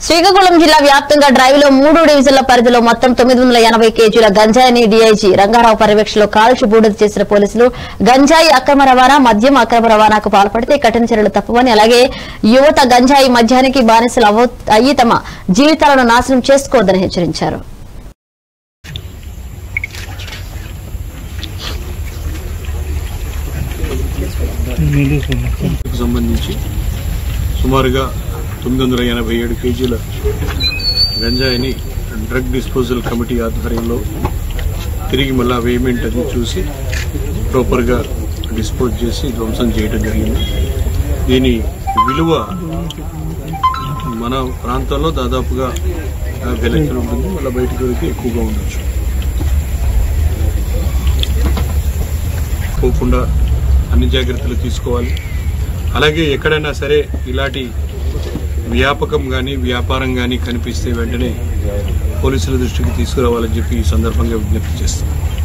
శ్రీకాకుళం జిల్లా వ్యాప్తంగా డ్రైవ్ లో మూడు డివిజన్ల పరిధిలో మొత్తం తొమ్మిది వందల ఎనభై కేజీల గంజాయిని డీఐజీ రంగారావు పర్యవేక్షణలో కాల్చి బూడిద చేసిన పోలీసులు గంజాయి అక్రమ రవాణా మద్యం అక్రమ రవాణాకు పాల్పడితే కఠిన చర్యలు తప్పవని అలాగే యువత గంజాయి మద్యానికి బానిసలు అవ- అయ్యి తమ జీవితాలను నాశనం చేసుకోవద్దని హెచ్చరించారు కు సంబంధించి సుమారుగా తొమ్మిది వందల ఎనభై ఏడు కేజీల గంజాయిని డ్రగ్ డిస్పోజల్ కమిటీ ఆధ్వర్యంలో తిరిగి మళ్ళా వేమెంట్ అది చూసి ప్రాపర్గా డిస్పోజ్ చేసి ధ్వంసం చేయడం జరిగింది దీని విలువ మన ప్రాంతంలో దాదాపుగా యాభై లక్షలు ఉంటుంది మళ్ళీ బయటకు వెళ్తే ఎక్కువగా ఉండొచ్చు పోకుండా అన్ని జాగ్రత్తలు తీసుకోవాలి అలాగే ఎక్కడైనా సరే ఇలాంటి వ్యాపకం కానీ వ్యాపారం కానీ కనిపిస్తే వెంటనే పోలీసుల దృష్టికి తీసుకురావాలని చెప్పి ఈ సందర్భంగా విజ్ఞప్తి చేస్తాం